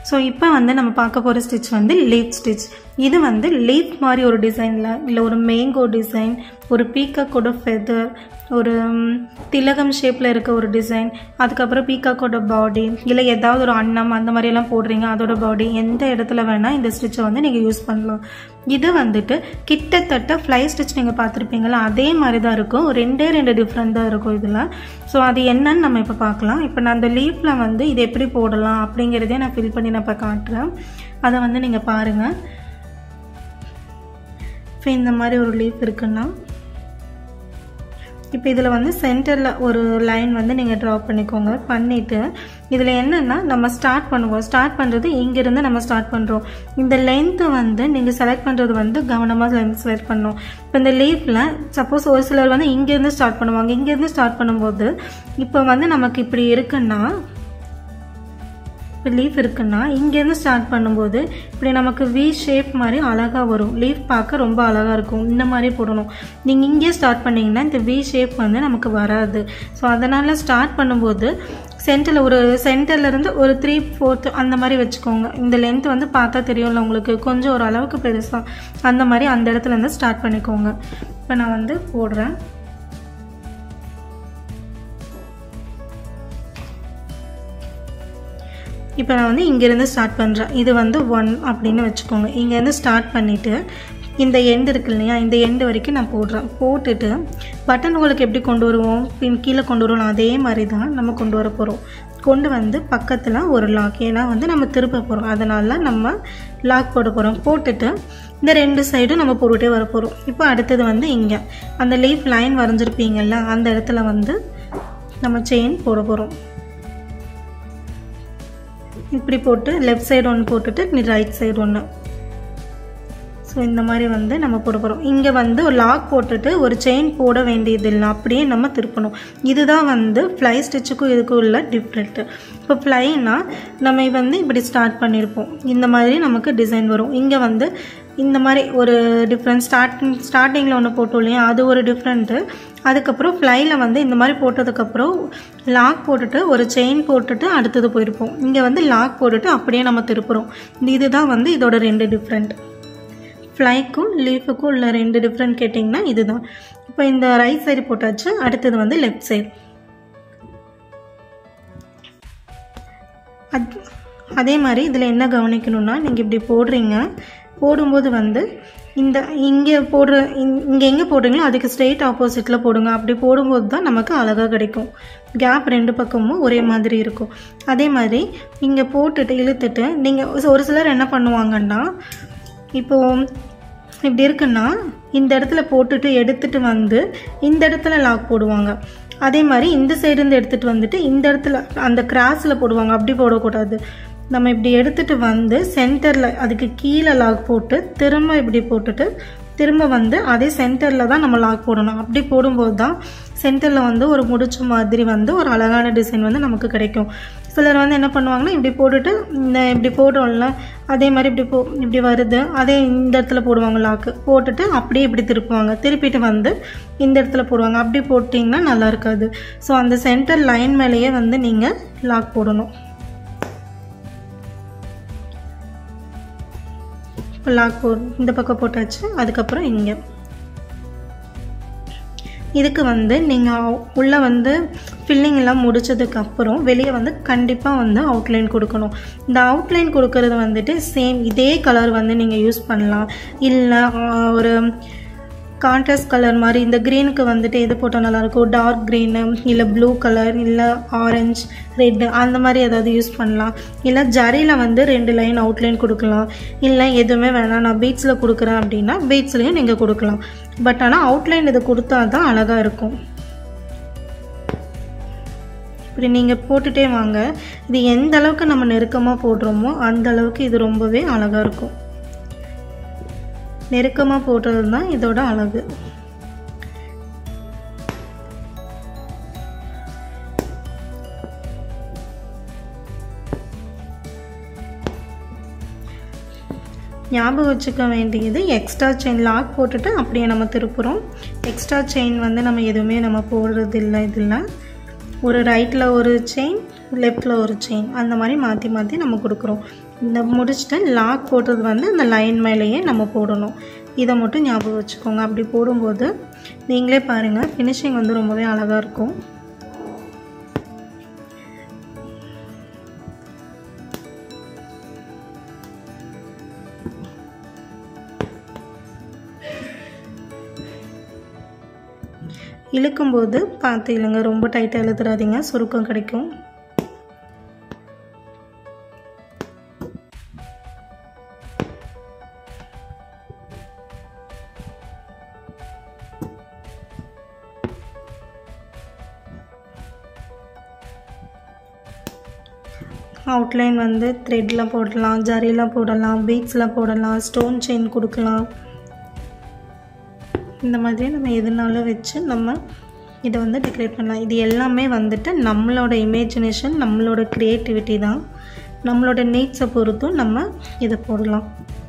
so இப்போ வந்து நம்ம பார்க்க போகிற ஸ்டிச் வந்து லீஃப் ஸ்டிச் இது வந்து லீஃப் மாதிரி ஒரு டிசைனில் இல்லை ஒரு மேங்கோ டிசைன் ஒரு பீக்காக்கோட ஃபெதர் ஒரு ம், திலகம் ஷேப்பில் இருக்க ஒரு டிசைன் அதுக்கப்புறம் பீக்காக்கோட பாடி இல்லை ஏதாவது ஒரு அன்னம் அந்த மாதிரியெல்லாம் போடுறீங்க அதோட பாடி எந்த இடத்துல வேணால் இந்த ஸ்டிச்சை வந்து நீங்கள் யூஸ் பண்ணலாம் இது வந்துட்டு கிட்டத்தட்ட ஃப்ளை ஸ்டிச் நீங்கள் பார்த்துருப்பீங்களா அதே மாதிரி தான் இருக்கும் ரெண்டே ரெண்டு டிஃப்ரெண்ட் தான் இருக்கும் இதில் ஸோ அது என்னன்னு நம்ம இப்போ பார்க்கலாம் இப்போ நான் அந்த லீஃபில் வந்து இது எப்படி போடலாம் அப்படிங்கிறதே நான் ஃபில் பண்ணி நான் இப்போ காட்டுறேன் அதை வந்து நீங்கள் பாருங்கள் இப்போ இந்த மாதிரி ஒரு லீஃப் இருக்குன்னா இப்போ இதில் வந்து சென்டரில் ஒரு லைன் வந்து நீங்கள் ட்ரா பண்ணிக்கோங்க பண்ணிவிட்டு இதில் என்னென்னா நம்ம ஸ்டார்ட் பண்ணுவோம் ஸ்டார்ட் பண்ணுறது இங்கேருந்து நம்ம ஸ்டார்ட் பண்ணுறோம் இந்த லென்த்து வந்து நீங்கள் செலக்ட் பண்ணுறது வந்து கவனமாக லென்த் செலக்ட் பண்ணணும் இப்போ இந்த லீஃபில் சப்போஸ் ஒரு சிலர் வந்து இங்கேருந்து ஸ்டார்ட் பண்ணுவாங்க இங்கேருந்து ஸ்டார்ட் பண்ணும்போது இப்போ வந்து நமக்கு இப்படி இருக்குன்னா இப்போ லீஃப் இருக்குன்னா இங்கேருந்து ஸ்டார்ட் பண்ணும்போது இப்படி நமக்கு வி ஷேப் மாதிரி அழகாக வரும் லீஃப் பார்க்க ரொம்ப அழகாக இருக்கும் இந்த மாதிரி போடணும் நீங்கள் இங்கே ஸ்டார்ட் பண்ணிங்கன்னா இந்த வி ஷேப் வந்து நமக்கு வராது ஸோ அதனால் ஸ்டார்ட் பண்ணும்போது சென்டரில் ஒரு சென்டர்லேருந்து ஒரு த்ரீ ஃபோர்த் அந்த மாதிரி வச்சுக்கோங்க இந்த லென்த் வந்து பார்த்தா தெரியும்ல உங்களுக்கு கொஞ்சம் ஒரு அளவுக்கு பெருசாக அந்த மாதிரி அந்த இடத்துல இருந்து ஸ்டார்ட் பண்ணிக்கோங்க இப்போ நான் வந்து போடுறேன் இப்போ நான் வந்து இங்கேருந்து ஸ்டார்ட் பண்ணுறேன் இது வந்து ஒன் அப்படின்னு வச்சுக்கோங்க இங்கேருந்து ஸ்டார்ட் பண்ணிவிட்டு இந்த எண்டு இருக்கு இல்லையா இந்த எண்டு வரைக்கும் நான் போடுறேன் போட்டுட்டு பட்டன் ஹோலுக்கு எப்படி கொண்டு வருவோம் பின் கீழே கொண்டு வருவோம் அதே மாதிரி தான் நம்ம கொண்டு வர போகிறோம் கொண்டு வந்து பக்கத்தில் ஒரு லாக் ஏன்னா வந்து நம்ம திருப்ப போகிறோம் அதனால நம்ம லாக் போட போகிறோம் போட்டுட்டு இந்த ரெண்டு சைடும் நம்ம போட்டுகிட்டே வர போகிறோம் இப்போ அடுத்தது வந்து இங்கே அந்த லீஃப் லைன் வரைஞ்சிருப்பீங்கல்ல அந்த இடத்துல வந்து நம்ம செயின் போட போகிறோம் இப்படி போட்டு லெஃப்ட் சைடு ஒன்று போட்டுட்டு நீ ரைட் சைடு ஒன்று ஸோ இந்த மாதிரி வந்து நம்ம போட போகிறோம் இங்கே வந்து ஒரு லாக் போட்டுட்டு ஒரு செயின் போட வேண்டியதில்லை அப்படியே நம்ம திருப்பணும் இதுதான் வந்து ஃப்ளை ஸ்டிச்சுக்கும் இதுக்கும் உள்ள டிஃப்ரெண்ட்டு இப்போ ஃப்ளைனா நம்ம வந்து இப்படி ஸ்டார்ட் பண்ணியிருப்போம் இந்த மாதிரி நமக்கு டிசைன் வரும் இங்கே வந்து இந்த மாதிரி ஒரு டிஃப்ரெண்ட் ஸ்டார்டிங் ஸ்டார்டிங்கில் ஒன்று போட்டோம் இல்லையா அது ஒரு டிஃப்ரெண்ட்டு அதுக்கப்புறம் ஃப்ளையில் வந்து இந்த மாதிரி போட்டதுக்கப்புறம் லாக் போட்டுட்டு ஒரு செயின் போட்டுட்டு அடுத்தது போயிருப்போம் இங்கே வந்து லாக் போட்டுட்டு அப்படியே நம்ம திருப்புறோம் இதுதான் வந்து இதோட ரெண்டு டிஃப்ரெண்ட் ஃப்ளைக்கும் லீஃபுக்கும் உள்ள ரெண்டு டிஃப்ரெண்ட் கேட்டிங்கன்னா இதுதான் இப்போ இந்த ரைட் சைடு போட்டாச்சு அடுத்தது வந்து லெஃப்ட் சைடு அத் அதே மாதிரி இதில் என்ன கவனிக்கணும்னா நீங்கள் இப்படி போடுறீங்க போடும்போது வந்து இந்த இங்கே போடுற இங்கே எங்கே போடுறீங்களோ அதுக்கு ஸ்ட்ரெயிட் ஆப்போசிட்டில் போடுங்க அப்படி போடும்போது தான் நமக்கு அழகாக கிடைக்கும் கேப் ரெண்டு பக்கமும் ஒரே மாதிரி இருக்கும் அதே மாதிரி இங்கே போட்டுட்டு இழுத்துட்டு நீங்கள் ஒரு சிலர் என்ன பண்ணுவாங்கன்னா இப்போது இப்படி இருக்குன்னா இந்த இடத்துல போட்டுட்டு எடுத்துட்டு வந்து இந்த இடத்துல லாக் போடுவாங்க அதே மாதிரி இந்த சைடுலேருந்து எடுத்துகிட்டு வந்துட்டு இந்த இடத்துல அந்த கிராஸில் போடுவாங்க அப்படி போடக்கூடாது நம்ம இப்படி எடுத்துகிட்டு வந்து சென்டரில் அதுக்கு கீழே லாக் போட்டு திரும்ப இப்படி போட்டுட்டு திரும்ப வந்து அதே சென்டரில் தான் நம்ம லாக் போடணும் அப்படி போடும்போது தான் சென்டரில் வந்து ஒரு முடிச்ச மாதிரி வந்து ஒரு அழகான டிசைன் வந்து நமக்கு கிடைக்கும் சிலர் வந்து என்ன பண்ணுவாங்கன்னா இப்படி போட்டுட்டு இந்த இப்படி போடுறோம்ல அதே மாதிரி இப்படி போ இப்படி வருது அதே இந்த இடத்துல போடுவாங்க லாக்கு போட்டுட்டு அப்படியே இப்படி திருப்புவாங்க திருப்பிட்டு வந்து இந்த இடத்துல போடுவாங்க அப்படி போட்டிங்கன்னா நல்லா இருக்காது ஸோ அந்த சென்டர் லைன் மேலேயே வந்து நீங்கள் லாக் போடணும் லாக் போ இந்த பக்கம் போட்டாச்சு அதுக்கப்புறம் இங்கே இதுக்கு வந்து நீங்கள் உள்ளே வந்து ஃபில்லிங் எல்லாம் முடிச்சதுக்கப்புறம் வெளியே வந்து கண்டிப்பாக வந்து அவுட்லைன் கொடுக்கணும் இந்த அவுட்லைன் கொடுக்கறது வந்துட்டு சேம் இதே கலர் வந்து நீங்கள் யூஸ் பண்ணலாம் இல்லை ஒரு கான்ட்ராஸ்ட் கலர் மாதிரி இந்த க்ரீனுக்கு வந்துட்டு எது போட்டால் நல்லாயிருக்கும் டார்க் க்ரீனு இல்லை ப்ளூ கலர் இல்லை ஆரஞ்சு ரெட்டு அந்த மாதிரி ஏதாவது யூஸ் பண்ணலாம் இல்லை ஜரியில் வந்து ரெண்டு லைன் அவுட்லைன் கொடுக்கலாம் இல்லை எதுவுமே வேணாம் நான் பீட்ஸில் கொடுக்குறேன் அப்படின்னா பீட்ஸ்லேயும் நீங்கள் கொடுக்கலாம் பட் ஆனால் அவுட்லைன் இது கொடுத்தா தான் அழகாக இருக்கும் இப்படி நீங்கள் போட்டுகிட்டே வாங்க இது எந்த அளவுக்கு நம்ம நெருக்கமாக போடுறோமோ அந்த அளவுக்கு இது ரொம்பவே அழகாக இருக்கும் நெருக்கமாக போடுறது தான் இதோட அழகு ஞாபகம் வச்சுக்க வேண்டியது எக்ஸ்ட்ரா செயின் லாக் போட்டுட்டு அப்படியே நம்ம திருப்புறோம் எக்ஸ்ட்ரா செயின் வந்து நம்ம எதுவுமே நம்ம போடுறது இல்லை இதில் ஒரு ரைட்டில் ஒரு செயின் லெஃப்டில் ஒரு செயின் அந்த மாதிரி மாற்றி மாற்றி நம்ம கொடுக்குறோம் இந்த முடிச்சுட்டு லாக் போட்டது வந்து அந்த லைன் மேலேயே நம்ம போடணும் இதை மட்டும் ஞாபகம் வச்சுக்கோங்க அப்படி போடும்போது நீங்களே பாருங்கள் ஃபினிஷிங் வந்து ரொம்பவே அழகாக இருக்கும் இழுக்கும்போது பார்த்து இழுங்க ரொம்ப டைட்டாக இழுத்துறாதீங்க சுருக்கம் கிடைக்கும் அவுட்லைன் வந்து த்ரெட்டில் போடலாம் ஜரியில் போடலாம் பீட்ஸில் போடலாம் ஸ்டோன் செயின் கொடுக்கலாம் இந்த மாதிரி நம்ம எதுனாலும் வச்சு நம்ம இதை வந்து டெக்கரேட் பண்ணலாம் இது எல்லாமே வந்துட்டு நம்மளோட இமேஜினேஷன் நம்மளோட க்ரியேட்டிவிட்டி தான் நம்மளோட நீட்ஸை பொறுத்தும் நம்ம இதை போடலாம்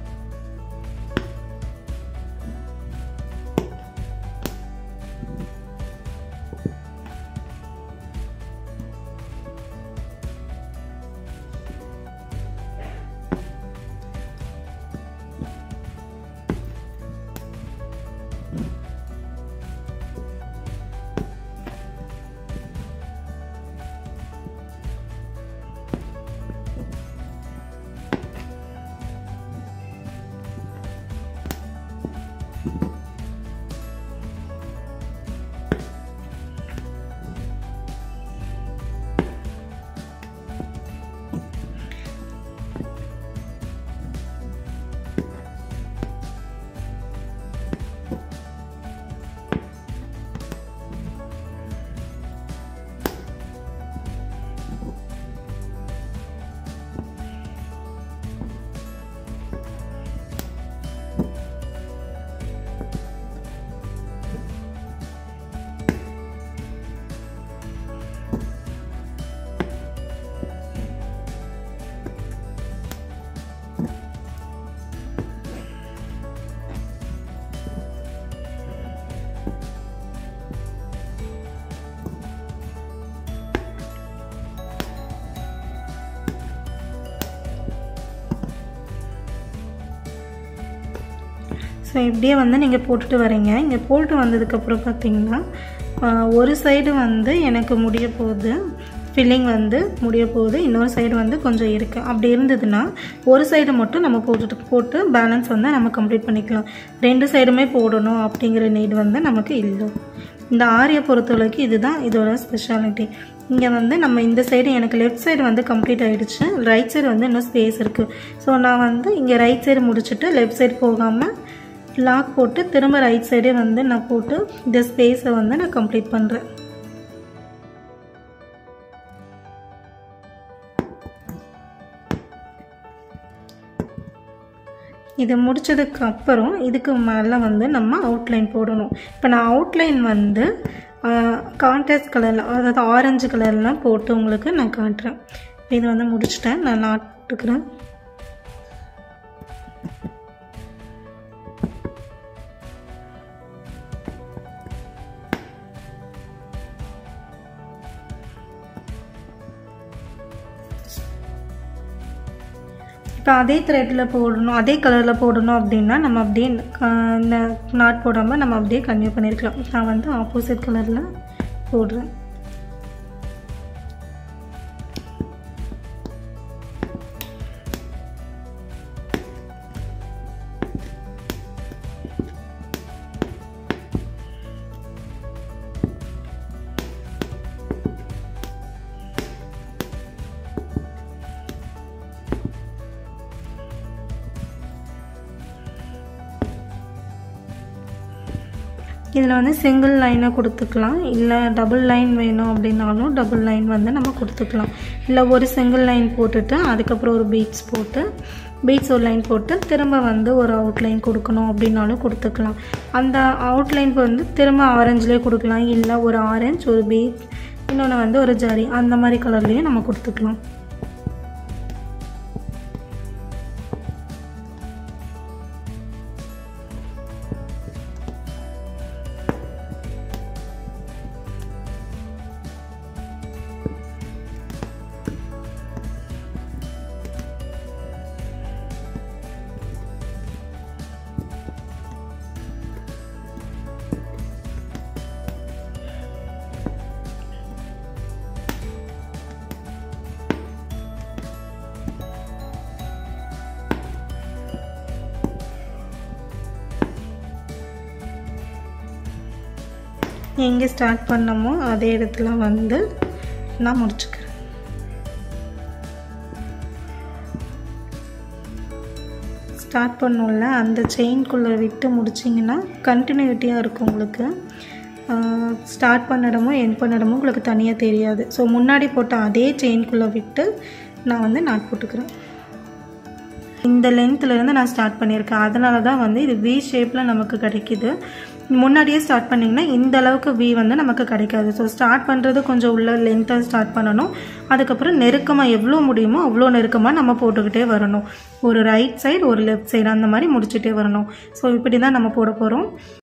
ஸோ இப்படியே வந்து நீங்கள் போட்டுட்டு வரீங்க இங்கே போட்டு வந்ததுக்கப்புறம் பார்த்தீங்கன்னா ஆஹ், ஒரு சைடு வந்து எனக்கு முடிய போகுது ஃபில்லிங் வந்து முடிய போகுது இன்னொரு சைடு வந்து கொஞ்சம் இருக்குது அப்படி இருந்ததுன்னா ஒரு சைடு மட்டும் நம்ம போட்டுட்டு போட்டு பேலன்ஸ் வந்து நம்ம கம்ப்ளீட் பண்ணிக்கலாம் ரெண்டு சைடுமே போடணும் அப்படிங்கிற நீட் வந்து நமக்கு இல்லை இந்த ஆரியை பொறுத்தவரைக்கும் இதுதான் இதோட ஸ்பெஷாலிட்டி இங்கே வந்து நம்ம இந்த சைடு எனக்கு லெஃப்ட் சைடு வந்து கம்ப்ளீட் ஆகிடுச்சு ரைட் சைடு வந்து இன்னும் ஸ்பேஸ் இருக்குது ஸோ நான் வந்து இங்கே ரைட் சைடு முடிச்சுட்டு லெஃப்ட் சைடு போகாமல் லாக் போட்டு திரும்ப ரைட் சைடே வந்து நான் போட்டு இந்த ஸ்பேஸை வந்து நான் கம்ப்ளீட் பண்ணுறேன் இதை முடிச்சதுக்கு அப்புறம் இதுக்கு மேலே வந்து நம்ம அவுட்லைன் போடணும் இப்போ நான் அவுட்லைன் வந்து கான்ட்ராஸ்ட் கலரில் அதாவது ஆரஞ்சு கலர்லாம் போட்டு உங்களுக்கு நான் காட்டுறேன் இப்போ இதை வந்து முடிச்சிட்டேன் நான் நாட்டுக்கிறேன் இப்போ அதே த்ரெட்டில் போடணும் அதே கலரில் போடணும் அப்படின்னா நம்ம அப்படியே அஹ், இந்த நாட் போடாமல் நம்ம அப்படியே கன்டினியூ பண்ணியிருக்கலாம் நான் வந்து ஆப்போசிட் கலரில் போடுறேன் இதில் வந்து சிங்கிள் லைனை கொடுத்துக்கலாம் இல்லை டபுள் லைன் வேணும் அப்படின்னாலும் டபுள் லைன் வந்து நம்ம கொடுத்துக்கலாம் இல்லை ஒரு சிங்கிள் லைன் போட்டுட்டு அதுக்கப்புறம் ஒரு பீட்ஸ் போட்டு பீட்ஸ் ஒரு லைன் போட்டு திரும்ப வந்து ஒரு அவுட்லைன் கொடுக்கணும் அப்படின்னாலும் கொடுத்துக்கலாம் அந்த அவுட்லைன் வந்து திரும்ப ஆரஞ்சுலேயே கொடுக்கலாம் இல்லை ஒரு ஆரஞ்சு ஒரு பீட்ஸ் இன்னொன்று வந்து ஒரு ஜரி அந்த மாதிரி கலர்லேயும் நம்ம கொடுத்துக்கலாம் எங்கே ஸ்டார்ட் பண்ணமோ அதே இடத்துல வந்து நான் முடிச்சுக்கிறேன் ஸ்டார்ட் பண்ணோம்ல அந்த செயின்குள்ளே விட்டு முடிச்சிங்கன்னா கண்டினியூட்டியாக இருக்கும் உங்களுக்கு ஸ்டார்ட் பண்ணிடமோ என் பண்ணிடமோ உங்களுக்கு தனியாக தெரியாது ஸோ முன்னாடி போட்ட அதே செயின்குள்ளே விட்டு நான் வந்து நாட் போட்டுக்கிறேன் இந்த லென்த்துலேருந்து நான் ஸ்டார்ட் பண்ணியிருக்கேன் அதனால தான் வந்து இது வி ஷேப்பில் நமக்கு கிடைக்கிது முன்னாடியே ஸ்டார்ட் பண்ணிங்கன்னா இந்த அளவுக்கு வி வந்து நமக்கு கிடைக்காது ஸோ ஸ்டார்ட் பண்ணுறது கொஞ்சம் உள்ள லென்த்தாக ஸ்டார்ட் பண்ணணும் அதுக்கப்புறம் நெருக்கமாக எவ்வளோ முடியுமோ அவ்வளோ நெருக்கமாக நம்ம போட்டுக்கிட்டே வரணும் ஒரு ரைட் சைடு ஒரு லெஃப்ட் சைடு அந்த மாதிரி முடிச்சுட்டே வரணும் ஸோ இப்படி தான் நம்ம போட போகிறோம்